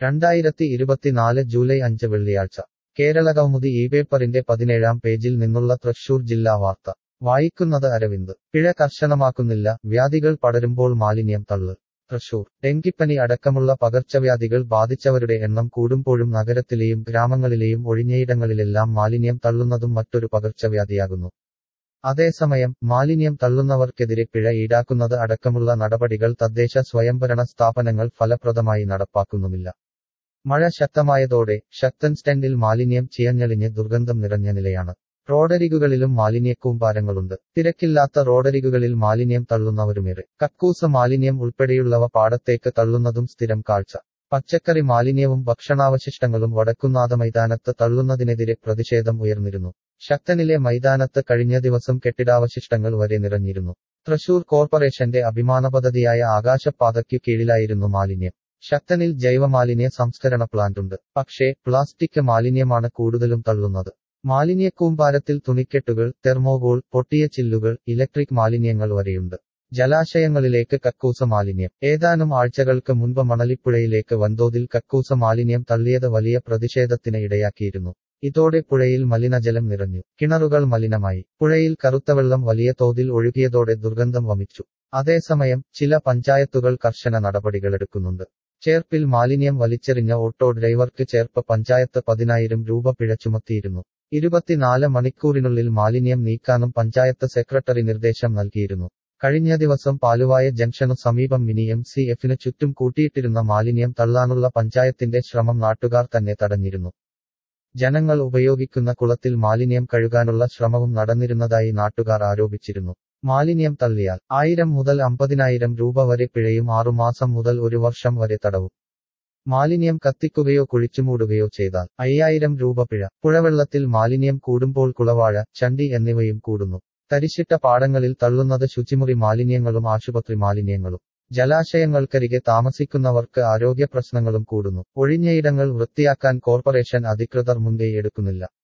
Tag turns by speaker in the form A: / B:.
A: രണ്ടായിരത്തി ഇരുപത്തിനാല് ജൂലൈ അഞ്ച് വെള്ളിയാഴ്ച കേരളകൗമുദി ഈ പേപ്പറിന്റെ പതിനേഴാം പേജിൽ നിന്നുള്ള തൃശൂർ ജില്ലാ വാർത്ത വായിക്കുന്നത് അരവിന്ദ് പിഴ കർശനമാക്കുന്നില്ല വ്യാധികൾ പടരുമ്പോൾ മാലിന്യം തള്ള് തൃശൂർ ഡെങ്കിപ്പനി അടക്കമുള്ള പകർച്ചവ്യാധികൾ ബാധിച്ചവരുടെ എണ്ണം കൂടുമ്പോഴും നഗരത്തിലെയും ഗ്രാമങ്ങളിലെയും ഒഴിഞ്ഞയിടങ്ങളിലെല്ലാം മാലിന്യം തള്ളുന്നതും മറ്റൊരു പകർച്ചവ്യാധിയാകുന്നു അതേസമയം മാലിന്യം തള്ളുന്നവർക്കെതിരെ പിഴ ഈടാക്കുന്നത് അടക്കമുള്ള നടപടികൾ തദ്ദേശ സ്വയംഭരണ സ്ഥാപനങ്ങൾ ഫലപ്രദമായി നടപ്പാക്കുന്നുമില്ല മഴ ശക്തമായതോടെ ശക്തൻ സ്റ്റൻഡിൽ മാലിന്യം ചിയഞ്ഞളിഞ്ഞ് ദുർഗന്ധം നിറഞ്ഞ നിലയാണ് റോഡരികുകളിലും മാലിന്യക്കൂമ്പാരങ്ങളുണ്ട് തിരക്കില്ലാത്ത റോഡരികുകളിൽ മാലിന്യം തള്ളുന്നവരുമേറെ കക്കൂസ് മാലിന്യം ഉൾപ്പെടെയുള്ളവ പാടത്തേക്ക് തള്ളുന്നതും സ്ഥിരം കാഴ്ച പച്ചക്കറി മാലിന്യവും ഭക്ഷണാവശിഷ്ടങ്ങളും വടക്കുന്നാഥ മൈതാനത്ത് തള്ളുന്നതിനെതിരെ പ്രതിഷേധം ഉയർന്നിരുന്നു ശക്തനിലെ മൈതാനത്ത് കഴിഞ്ഞ ദിവസം കെട്ടിടാവശിഷ്ടങ്ങൾ വരെ നിറഞ്ഞിരുന്നു തൃശൂർ കോർപ്പറേഷന്റെ അഭിമാന പദ്ധതിയായ ആകാശപാതയ്ക്കു കീഴിലായിരുന്നു മാലിന്യം ശക്തനിൽ ജൈവമാലിന്യ സംസ്കരണ പ്ലാന്റുണ്ട് പക്ഷേ പ്ലാസ്റ്റിക് മാലിന്യമാണ് കൂടുതലും തള്ളുന്നത് മാലിന്യക്കൂമ്പാരത്തിൽ തുണിക്കെട്ടുകൾ തെർമോകോൾ പൊട്ടിയ ചില്ലുകൾ ഇലക്ട്രിക് മാലിന്യങ്ങൾ വരെയുണ്ട് ജലാശയങ്ങളിലേക്ക് കക്കൂസ മാലിന്യം ഏതാനും ആഴ്ചകൾക്ക് മുൻപ് മണലിപ്പുഴയിലേക്ക് വൻതോതിൽ കക്കൂസ മാലിന്യം തള്ളിയത് വലിയ പ്രതിഷേധത്തിന് ഇടയാക്കിയിരുന്നു ഇതോടെ പുഴയിൽ മലിനജലം നിറഞ്ഞു കിണറുകൾ മലിനമായി പുഴയിൽ കറുത്തവെള്ളം വലിയ തോതിൽ ഒഴുകിയതോടെ ദുർഗന്ധം വമിച്ചു അതേസമയം ചില പഞ്ചായത്തുകൾ കർശന നടപടികളെടുക്കുന്നുണ്ട് ചേർപ്പിൽ മാലിന്യം വലിച്ചെറിഞ്ഞ ഓട്ടോ ഡ്രൈവർക്ക് ചേർപ്പ് പഞ്ചായത്ത് പതിനായിരം രൂപ പിഴ ചുമത്തിയിരുന്നു ഇരുപത്തിനാല് മണിക്കൂറിനുള്ളിൽ മാലിന്യം നീക്കാനും പഞ്ചായത്ത് സെക്രട്ടറി നിർദ്ദേശം നൽകിയിരുന്നു കഴിഞ്ഞ ദിവസം പാലുവായ ജംഗ്ഷനു സമീപം മിനി എം സി എഫിന് ചുറ്റും കൂട്ടിയിട്ടിരുന്ന മാലിന്യം തള്ളാനുള്ള പഞ്ചായത്തിന്റെ ശ്രമം നാട്ടുകാർ തന്നെ തടഞ്ഞിരുന്നു ജനങ്ങൾ ഉപയോഗിക്കുന്ന കുളത്തിൽ മാലിന്യം കഴുകാനുള്ള ശ്രമവും നടന്നിരുന്നതായി നാട്ടുകാർ ആരോപിച്ചിരുന്നു മാലിന്യം തള്ളിയാൽ ആയിരം മുതൽ അമ്പതിനായിരം രൂപ വരെ പിഴയും ആറുമാസം മുതൽ ഒരു വർഷം വരെ തടവും മാലിന്യം കത്തിക്കുകയോ കുഴിച്ചുമൂടുകയോ ചെയ്താൽ അയ്യായിരം രൂപ പിഴ പുഴവെള്ളത്തിൽ മാലിന്യം കൂടുമ്പോൾ കുളവാഴ ചണ്ടി എന്നിവയും കൂടുന്നു തരിശിട്ട പാടങ്ങളിൽ തള്ളുന്നത് ശുചിമുറി മാലിന്യങ്ങളും ആശുപത്രി മാലിന്യങ്ങളും ജലാശയങ്ങൾക്കരികെ താമസിക്കുന്നവർക്ക് ആരോഗ്യ പ്രശ്നങ്ങളും കൂടുന്നു ഒഴിഞ്ഞയിടങ്ങൾ വൃത്തിയാക്കാൻ കോർപ്പറേഷൻ അധികൃതർ മുൻകൈ എടുക്കുന്നില്ല